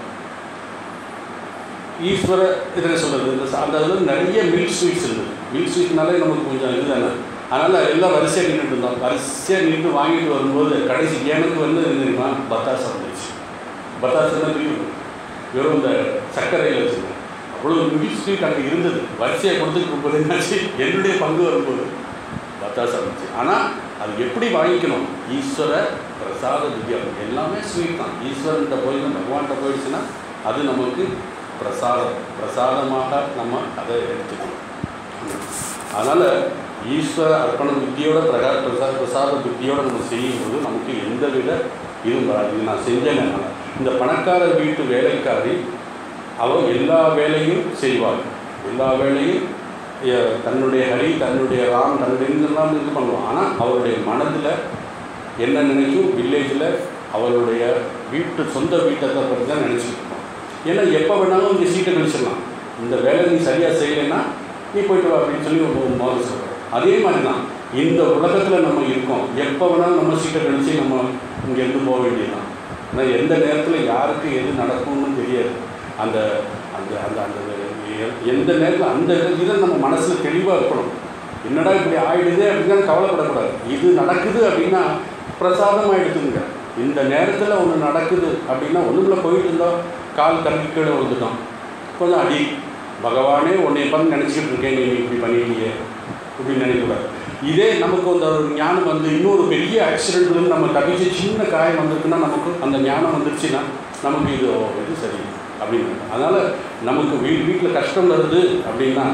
ஈஸ்வர இதில் சொல்கிறது இந்த சா- அந்த இதில் நிறைய மில்க் ஸ்வீட்ஸ் இருந்தது மில்க் ஸ்வீட்னாலே நமக்கு கொஞ்சம் இது தானே அதனால் எல்லாம் வரிசையாக நின்றுட்டு இருந்தோம் வரிசையாக நின்று வாங்கிட்டு வரும்போது கடைசி எனக்கு வந்து என்ன தெரியுமா பத்தாசை வந்துச்சு பத்தாசுன்னா தெரியும் வெறும் இந்த சர்க்கரையில் வச்சுருந்தேன் அவ்வளோ மில்க் ஸ்வீட் அங்கே இருந்தது வரிசையை கொடுத்துட்டு இருக்கும்போது என்னாச்சு என்னுடைய பங்கு வரும்போது பத்தாசை வந்துச்சு ஆனால் அது எப்படி வாங்கிக்கணும் ஈஸ்வர பிரசாத வித்யம் எல்லாமே ஸ்வீட் தான் ஈஸ்வரன்கிட்ட போய் பகவான்கிட்ட போயிடுச்சுன்னா அது நமக்கு பிரசாதம் பிரசாதமாக நம்ம அதை எடுத்துக்கணும் அதனால் ஈஸ்வர அர்ப்பண புத்தியோட பிரகா பிரசா பிரசாத புத்தியோட நம்ம செய்யும்போது நமக்கு எந்த வித இதுவும் வராது இது நான் செஞ்சேன் இந்த பணக்கார வீட்டு வேலைக்காரி அவள் எல்லா வேலையும் செய்வாள் எல்லா வேலையும் எ- தன்னுடைய ஹரி தன்னுடைய ராம் தன்னுடைய இதெல்லாம் இது பண்ணுவான் ஆனால் அவருடைய மனதில் என்ன நினைக்கும் வில்லேஜில் அவளுடைய வீட்டு சொந்த வீட்டை பற்றி தான் நினச்சிட்டு இருப்பான் ஏன்னா எப்போ வேணாலும் இங்கே சீட்டை கழிச்சிடலாம் இந்த வேலை நீ சரியாக செய்யலைன்னா நீ போயிட்டு வா அப்படின்னு சொல்லி ஒரு மாதிரி சொல்கிறோம் அதே மாதிரி தான் இந்த உலகத்தில் நம்ம இருக்கோம் எப்போ வேணாலும் நம்ம சீட்டை கழிச்சு நம்ம இங்கேருந்து போக வேண்டியதுதான் ஆனால் எந்த நேரத்தில் யாருக்கு எது நடக்கும்னு தெரியாது அந்த அந்த அந்த அந்த எ- எந்த நேரத்தில் அந்த இதை நம்ம மனசில் தெளிவாக இருக்கணும் என்னடா இப்படி ஆயிடுது அப்படின்னு கவலைப்படக்கூடாது இது நடக்குது அப்படின்னா பிரசாதமாக எடுத்துங்க இந்த நேரத்தில் ஒன்று நடக்குது அப்படின்னா ஒன்றுக்குள்ள போயிட்டு இருந்தோம் கால் தள்ளி கீழே விழுந்துட்டோம் கொஞ்சம் அடி பகவானே உன்னை பார்த்து நினச்சிக்கிட்டு இருக்கேன் நீ இப்படி பண்ணிட்டீங்க இப்படின்னு நினைக்கக்கூடாது இதே நமக்கு அந்த ஒரு ஞானம் வந்து இன்னொரு பெரிய ஆக்சிடென்ட்லேருந்து நம்ம தப்பிச்சு சின்ன காயம் வந்திருக்குன்னா நமக்கு அந்த ஞானம் வந்துருச்சுன்னா நமக்கு இது ஓ, இது சரி அப்படின்னு அதனால் நமக்கு வீ வீட்டில் கஷ்டம் வருது அப்படின்னா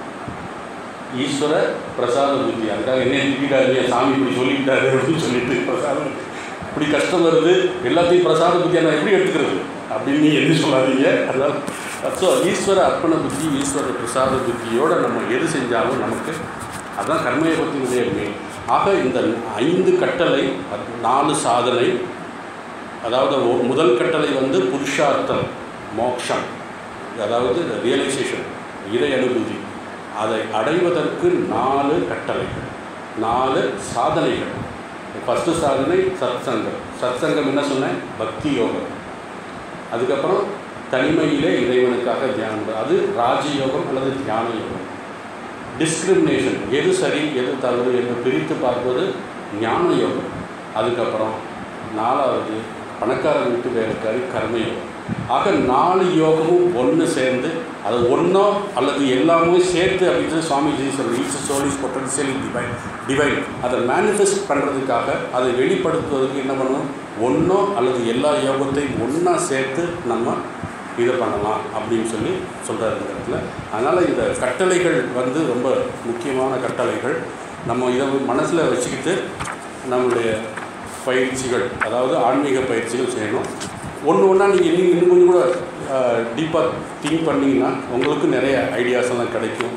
ஈஸ்வர பிரசாத புத்தி அதுக்காக என்ன திட்டாரு சாமி இப்படி சொல்லிக்கிட்டாரு அப்படின்னு சொல்லிட்டு பிரசாதம் இப்படி கஷ்டம் வருது எல்லாத்தையும் பிரசாத புத்தியை நான் எப்படி எடுத்துக்கிறது அப்படின்னு நீ என்ன சொல்லாதீங்க அதனால் ஸோ ஈஸ்வர அர்ப்பண புத்தி ஈஸ்வர பிரசாத புத்தியோட நம்ம எது செஞ்சாலும் நமக்கு அதுதான் கர்மயோகத்தினுடைய மேல் ஆக இந்த ஐந்து கட்டளை அது நாலு சாதனை அதாவது ஒ- முதல் கட்டளை வந்து புருஷார்த்தம் மோக்ஷம் அதாவது ரியலைசேஷன் இறை அனுபூதி அதை அடைவதற்கு நாலு கட்டளைகள் நாலு சாதனைகள் ஃபஸ்ட்டு சாதனை சத்சங்கம் சத்சங்கம் என்ன சொன்னேன் பக்தி யோகம் அதுக்கப்புறம் தனிமையிலே இறைவனுக்காக தியானம் அது ராஜயோகம் அல்லது தியான யோகம் டிஸ்கிரிமினேஷன் எது சரி எது தவறு என்று பிரித்து பார்ப்பது ஞான யோகம் அதுக்கப்புறம் நாலாவது பணக்கார வீட்டு வேலைக்காரி கர்மயோகம் ஆக நாலு யோகமும் ஒன்று சேர்ந்து அது ஒன்றோ அல்லது எல்லாமே சேர்த்து அப்படின்னு சொல்லி சுவாமிஜி சொல்லி each soul is potential divine divine அதை மேனிஃபெஸ்ட் பண்ணுறதுக்காக அதை வெளிப்படுத்துவதற்கு என்ன பண்ணணும் ஒன்றோ அல்லது எல்லா யோகத்தையும் ஒன்றா சேர்த்து நம்ம இதை பண்ணலாம் அப்படின்னு சொல்லி சொல்கிறார் இந்த இடத்துல அதனால் இந்த கட்டளைகள் வந்து ரொம்ப முக்கியமான கட்டளைகள் நம்ம இதை மனசில் வச்சுக்கிட்டு நம்மளுடைய பயிற்சிகள் அதாவது ஆன்மீக பயிற்சிகள் செய்யணும் ஒன்று ஒன்றா நீங்கள் இன்னும் இன்னும் கொஞ்சம் கூட டீப்பாக திங்க் பண்ணிங்கன்னா உங்களுக்கு நிறைய ஐடியாஸ் எல்லாம் கிடைக்கும்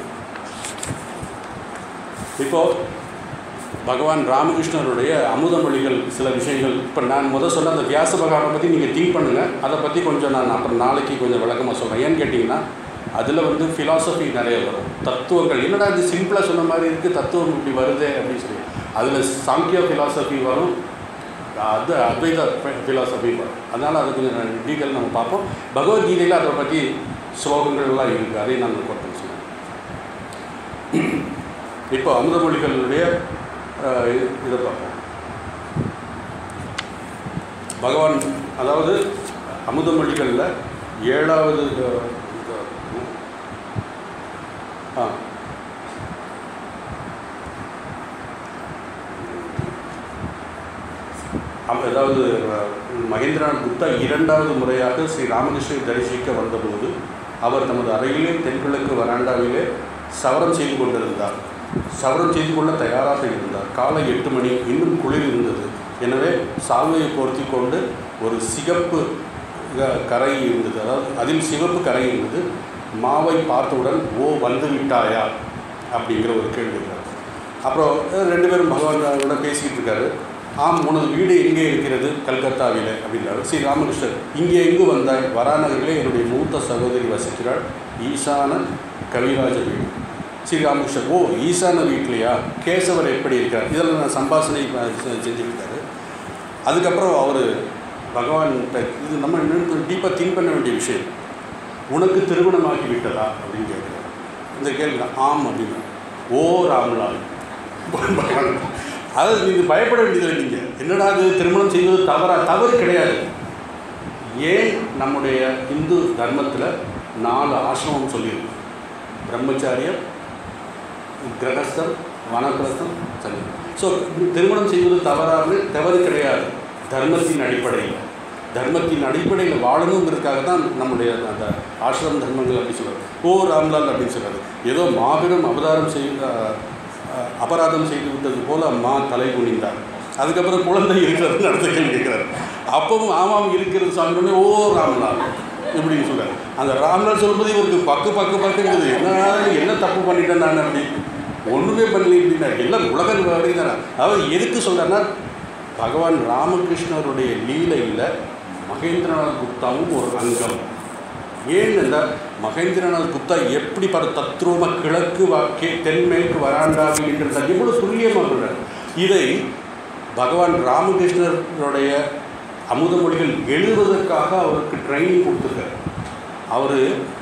இப்போது பகவான் ராமகிருஷ்ணருடைய அமுதமொழிகள் சில விஷயங்கள் இப்போ நான் முதல் சொன்ன அந்த வியாச பகவானை பற்றி நீங்கள் திங்க் பண்ணுங்கள் அதை பற்றி கொஞ்சம் நான் அப்புறம் நாளைக்கு கொஞ்சம் விளக்கமாக சொல்கிறேன் ஏன்னு கேட்டிங்கன்னா அதில் வந்து ஃபிலாசபி நிறைய வரும் தத்துவங்கள் என்னடா இது சிம்பிளாக சொன்ன மாதிரி இருக்குது தத்துவம் இப்படி வருதே அப்படின்னு சொல்லி அதில் சாங்கிய ஃபிலாசபி வரும் அது அத்வைத ஃபிலாசபி வரும் அதனால் அது கொஞ்சம் டீட்டெயில் நம்ம பார்ப்போம் பகவத்கீதையில் அதை பற்றி ஸ்லோகங்கள்லாம் இருக்குது அதையும் நாங்கள் கொண்டு சொல்லுவோம் இப்போ அமுதமொழிகளுடைய அஹ், இது- இதை பார்ப்போம் பகவான் அதாவது அமுதமொழிகளில் ஏழாவது அஹ், இந்த- ஆ அப்ப அதாவது அஹ், மகேந்திரநாத் குப்தா இரண்டாவது முறையாக ஸ்ரீ ராமகிருஷ்ணரை தரிசிக்க வந்தபோது அவர் தமது அறையிலே தென்கிழக்கு வராண்டாவிலே சவரம் செய்து கொண்டிருந்தார் சவரம் செய்து கொள்ள தயாராக இருந்தார் காலை எட்டு மணி இன்னும் குளிர் இருந்தது எனவே சால்வையை பொருத்தி கொண்டு ஒரு சிகப்பு க- கரை இருந்தது அதாவது அதில் சிவப்பு கரை இருந்தது மாவை பார்த்தவுடன் ஓ வந்து விட்டாயா அப்படிங்கிற ஒரு கேள்வி இருக்கிறார் அப்புறம் அஹ், ரெண்டு பேரும் பகவானோட பேசிக்கிட்டு இருக்காரு ஆம் உனது வீடு எங்கே இருக்கிறது கல்கத்தாவிலே அப்படின்றாரு ஸ்ரீ ராமகிருஷ்ணர் இங்கே எங்கு வந்தாய் வராநகரிலே என்னுடைய மூத்த சகோதரி வசிக்கிறாள் ஈசான கவிராஜ வீடு ஸ்ரீ ராமகிருஷ்ணர் ஓ ஈசான வீட்லையா கேசவர் எப்படி இருக்கார் இதெல்லாம் நான் சம்பாஷணை ப- செ- செஞ்சுக்கிட்டாரு அதுக்கப்புறம் அவர் பகவான்கிட்ட இது நம்ம இன்னும் டீப்பாக திங்க் பண்ண வேண்டிய விஷயம் உனக்கு திருமணமாகி விட்டதா அப்படின்னு கேட்குறாரு இந்த கேள்வி தான் ஆம் அப்படின்னா ஓ ராம்லால் பகவான் அதாவது நீங்கள் பயப்பட வேண்டியதில்லை நீங்கள் என்னடா அது திருமணம் செய்வது தவறா தவறு கிடையாது ஏன் நம்முடைய இந்து தர்மத்தில் நாலு ஆசிரமம் சொல்லியிருக்கு பிரம்மச்சாரியம் கிரகஸ்தம் வனப்பிரஸ்தம் சரி ஸோ திருமணம் செய்வது தவறாக தவறு கிடையாது தர்மத்தின் அடிப்படையில் தர்மத்தின் அடிப்படையில் வாழணுங்கிறதுக்காக தான் நம்முடைய அந்த ஆசிரம தர்மங்கள் அப்படி சொல்கிறார் ஓ ராம்லால் அப்படின்னு சொல்கிறாரு ஏதோ மாபெரும் அவதாரம் செய்த அஹ், அபராதம் செய்து விட்டது போல அம்மா தலை குனிந்தார் அதுக்கப்புறம் குழந்தை இருக்கிறது அடுத்த கேள்வி கேட்குறாரு அப்பவும் ஆமாம் இருக்கிறது சாமி ஓ ராம்லால் இப்படின்னு சொல்றாரு அந்த ராம்லால் சொல்லும்போது இவருக்கு பக்கு பக்கு பக்குங்குது என்ன என்ன தப்பு பண்ணிட்டேன் நான் அப்படி ஒன்றுமே பண்ணல அப்படின்னா எல்லாம் உலகம் அப்படிங்கிறார் அதாவது எதுக்கு சொல்கிறேன்னா பகவான் ராமகிருஷ்ணருடைய லீலையில் மகேந்திரநாத் குப்தாவும் ஒரு அங்கம் ஏன் இந்த மகேந்திரநாத் குப்தா எப்படி பல தத்ரூப கிழக்கு வாக்கே தென்மேற்கு வராண்டாவில் என்றால் எவ்வளவு துல்லியமாக சொல்றார் இதை பகவான் ராமகிருஷ்ணருடைய அமுத மொழிகள் எழுதுவதற்காக அவருக்கு ட்ரைனிங் கொடுத்துருக்காரு அவர்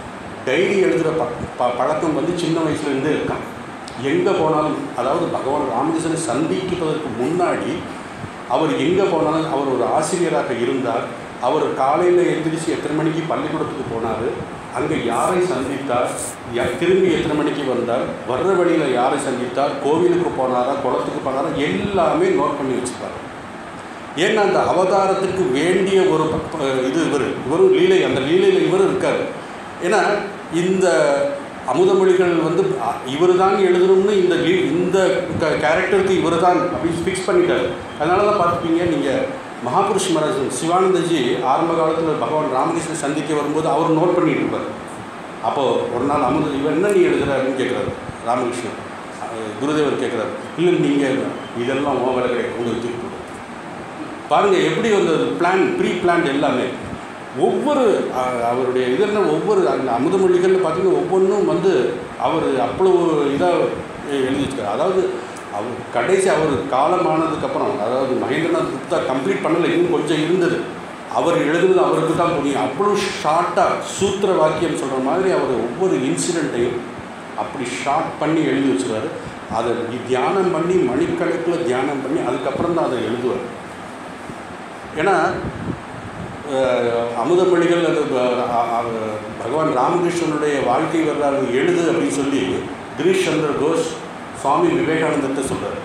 டைரி எழுதுகிற ப ப பழக்கம் வந்து சின்ன வயசுலேருந்தே இருக்கான் எங்கே போனாலும் அதாவது பகவான் ராமகிருஷ்ணனை சந்திப்பதற்கு முன்னாடி அவர் எங்கே போனாலும் அவர் ஒரு ஆசிரியராக இருந்தார் அவர் காலையில் எந்திரிச்சு எத்தனை மணிக்கு பள்ளிக்கூடத்துக்கு போனார் அங்கே யாரை சந்தித்தார் யா- திரும்பி எத்தனை மணிக்கு வந்தார் வர்ற வழியில் யாரை சந்தித்தார் கோவிலுக்கு போனாரா குளத்துக்கு போனாரா எல்லாமே நோட் பண்ணி வச்சுருப்பார் ஏன்னா அந்த அவதாரத்துக்கு வேண்டிய ஒரு ப- ப- இது இவர் இவரும் லீலை அந்த லீலையில் இவரும் இருக்கார் ஏன்னா இந்த அமுதமொழிகள் வந்து இவர் தான் எழுதணும்னு இந்த லீ இந்த கேரக்டருக்கு இவர் தான் அப்படின்னு ஃபிக்ஸ் பண்ணிட்டார் அதனால தான் பார்த்துப்பீங்க நீங்கள் மகாபுருஷ் மகாராஜ் சிவானந்தஜி ஆரம்ப காலத்தில் பகவான் ராமகிருஷ்ணன் சந்திக்க வரும்போது அவர் நோட் பண்ணிட்டு இருப்பார் அப்போது ஒரு நாள் அமுத இவன் என்ன நீ எழுதுறாருன்னு கேட்குறாரு ராமகிருஷ்ணன் அஹ் குருதேவர் கேட்குறாரு இல்லை நீங்கள் இதெல்லாம் உன் வேலை கிடையாது உங்களுக்கு தூக்கி போடு. பாருங்க எப்படி வந்தது பிளான் ப்ரீ பிளான் எல்லாமே ஒவ்வொரு அஹ், அவருடைய இதெல்லாம் ஒவ்வொரு அந்த அமுதமொழிகள்னு பார்த்தீங்கன்னா ஒவ்வொன்றும் வந்து அவர் அவ்வளோ இதாக எழுதி வச்சுக்காரு அதாவது அவர் கடைசி அவர் காலமானதுக்கப்புறம் அதாவது மகேந்திரநாத் குப்தா கம்ப்ளீட் பண்ணலை இன்னும் கொஞ்சம் இருந்தது அவர் எழுதுனது அவருக்கு தான் புரியும் அவ்வளோ ஷார்ட்டாக சூத்திர வாக்கியம் சொல்கிற மாதிரி அவர் ஒவ்வொரு இன்சிடெண்ட்டையும் அப்படி ஷார்ட் பண்ணி எழுதி வச்சுருவாரு அதை தியானம் பண்ணி மணிக்கணக்கில் தியானம் பண்ணி அதுக்கப்புறம் தான் அதை எழுதுவார் ஏன்னா அஹ், அமுதமொழிகள் அது ப- அ- அ- பகவான் ராமகிருஷ்ணனுடைய வாழ்க்கை வரலாறு எழுது அப்படின்னு சொல்லி கிரீஷ் சந்திர கோஷ் சுவாமி விவேகானந்தர்கிட்ட சொல்றாரு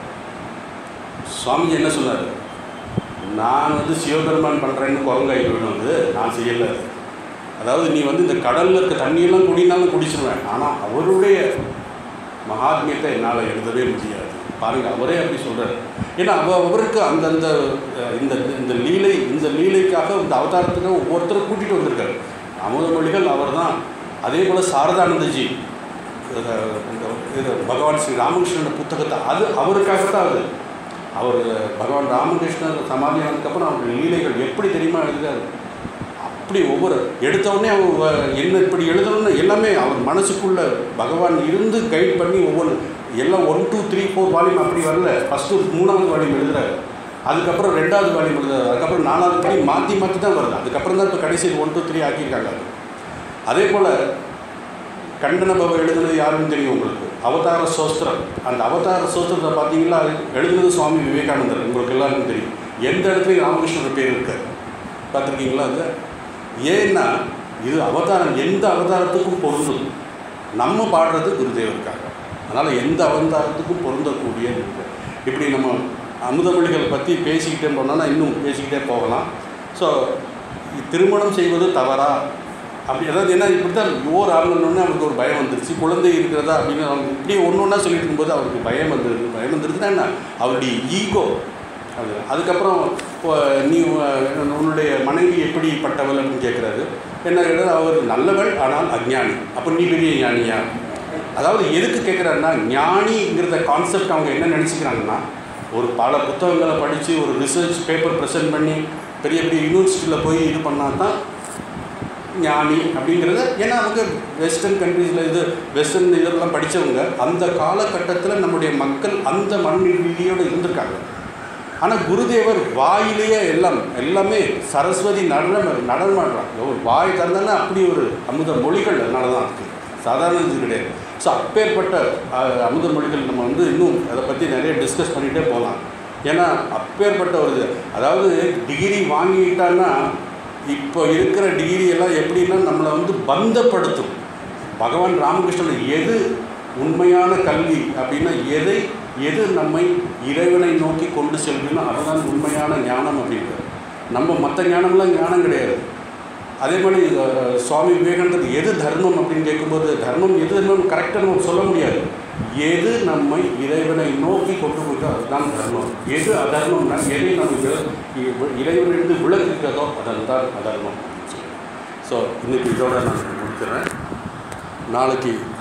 சுவாமி என்ன சொன்னார் நான் வந்து சிவபெருமான் பண்ணுறேன்னு குரங்காய் வேணும் வந்து நான் செய்யலை அதாவது நீ வந்து இந்த கடலில் இருக்க தண்ணியெல்லாம் குடினாலும் குடிச்சிருவேன் ஆனால் அவருடைய மகாத்மியத்தை என்னால் எழுதவே முடியாது பாருங்க அவரே அப்படி சொல்றாரு ஏன்னா அவ அவருக்கு அந்தந்த அஹ், இந்த இந்த லீலை இந்த லீலைக்காக இந்த அவதாரத்துக்கு ஒவ்வொருத்தரும் கூட்டிகிட்டு வந்திருக்காரு அமுதமொழிகள் அவர் தான் அதே போல் சாரதானந்தஜி அஹ், இந்த இது பகவான் ஸ்ரீ ராமகிருஷ்ணனோட புத்தகத்தை அது அவருக்காகத்தான் அது அவர் பகவான் ராமகிருஷ்ணர் சமாதி ஆனதுக்கப்புறம் அவருடைய லீலைகள் எப்படி தெரியுமா எழுதுறாரு அப்படி ஒவ்வொரு எடுத்த உடனே அவர் வ- என்ன இப்படி எழுதணும்னு எல்லாமே அவர் மனசுக்குள்ள பகவான் இருந்து கைட் பண்ணி ஒவ்வொரு எல்லாம் one two three four volume அப்படி வரல ஃபஸ்ட்டு மூணாவது வால்யூம் எழுதுறாரு அதுக்கப்புறம் ரெண்டாவது வால்யூம் எழுதுறாரு அதுக்கப்புறம் நாலாவது படி மாற்றி மாற்றி தான் வருது அதுக்கப்புறம் தான் இப்போ கடைசி ஒன் டூ த்ரீ ஆக்கியிருக்காங்க அது அதே போல் கண்டன பவ எழுதுனது யாருன்னு தெரியும் உங்களுக்கு அவதார சோஸ்திரம் அந்த அவதார சோஸ்திரத்தை பார்த்தீங்களா அது எழுதுனது சுவாமி விவேகானந்தர் உங்களுக்கு எல்லாருக்கும் தெரியும் எந்த இடத்துலையும் ராமகிருஷ்ணர் பேர் இருக்காது பார்த்துருக்கீங்களா அது ஏன்னா இது அவதாரம் எந்த அவதாரத்துக்கும் பொருந்தும் நம்ம பாடுறது குருதேவருக்காக அதனால் எந்த அவதாரத்துக்கும் பொருந்தக்கூடிய இது. இப்படி நம்ம அமுதமொழிகள் பற்றி பேசிக்கிட்டே போனோம்னா இன்னும் பேசிக்கிட்டே போகலாம் ஸோ திருமணம் செய்வது தவறா அப்படி அதாவது என்ன இப்படி தான் ஓர் ஆளுநர்னு அவருக்கு ஒரு பயம் வந்துருச்சு குழந்தை இருக்கிறதா அப்படின்னு அவங்க இப்படியே ஒன்று ஒன்றா சொல்லிட்டு இருக்கும்போது அவருக்கு பயம் வந்துருது பயம் வந்துருதுன்னா என்ன அவருடைய ஈகோ அது அதுக்கப்புறம் இப்போ நீ உ- உன்னுடைய மனைவி எப்படிப்பட்டவள் அப்படின்னு கேட்குறாரு என்ன கேட்டால் அவர் நல்லவள் ஆனால் அஞ்ஞானி அப்போ நீ பெரிய ஞானியா அதாவது எதுக்கு கேட்குறாருன்னா ஞானிங்கிறத கான்செப்ட் அவங்க என்ன நினச்சிக்கிறாங்கன்னா ஒரு பல புத்தகங்களை படித்து ஒரு ரிசர்ச் பேப்பர் ப்ரெசென்ட் பண்ணி பெரிய பெரிய யூனிவர்சிட்டியில் போய் இது பண்ணால் தான் ஞானி அப்படிங்கிறத ஏன்னா அவங்க வெஸ்டர்ன் கண்ட்ரீஸில் இது வெஸ்டர்ன் இதெல்லாம் படித்தவங்க அந்த காலகட்டத்தில் நம்முடைய மக்கள் அந்த மண்ணிலியோடு இருந்திருக்காங்க ஆனால் குருதேவர் வாயிலேயே எல்லாம் எல்லாமே சரஸ்வதி நடனம் நடனமாடுறாங்க ஒரு வாய் திறந்தானே அப்படி ஒரு அமுத மொழிகள் அதனால தான் இருக்குது சாதாரண இது கிடையாது ஸோ அப்பேற்பட்ட அஹ், அமுத மொழிகள் நம்ம வந்து இன்னும் அதை பற்றி நிறைய டிஸ்கஸ் பண்ணிகிட்டே போகலாம் ஏன்னா அப்பேற்பட்ட ஒரு இது அதாவது டிகிரி வாங்கிட்டான்னா இப்போ இருக்கிற டிகிரி எல்லாம் எப்படின்னா நம்மளை வந்து பந்தப்படுத்தும் பகவான் ராமகிருஷ்ணன் எது உண்மையான கல்வி அப்படின்னா எதை எது நம்மை இறைவனை நோக்கி கொண்டு செல்கிறோம் அதுதான் உண்மையான ஞானம் அப்படின்றது நம்ம மற்ற ஞானம்லாம் ஞானம் கிடையாது அதே மாதிரி அஹ், சுவாமி விவேகானந்தர் எது தர்மம் அப்படின்னு கேட்கும்போது தர்மம் எது தர்மம் கரெக்டாக நம்ம சொல்ல முடியாது எது நம்மை இறைவனை நோக்கி கொண்டு போயிட்டோ அதுதான் தர்மம் எது அதர்மம்னா எதை நம்ம வி- இ- இறைவனிலிருந்து விலக்குகிறதோ அதுதான் அதர்மம் ஸோ இன்னைக்கு இதோட நான் முடிக்கிறேன் நாளைக்கு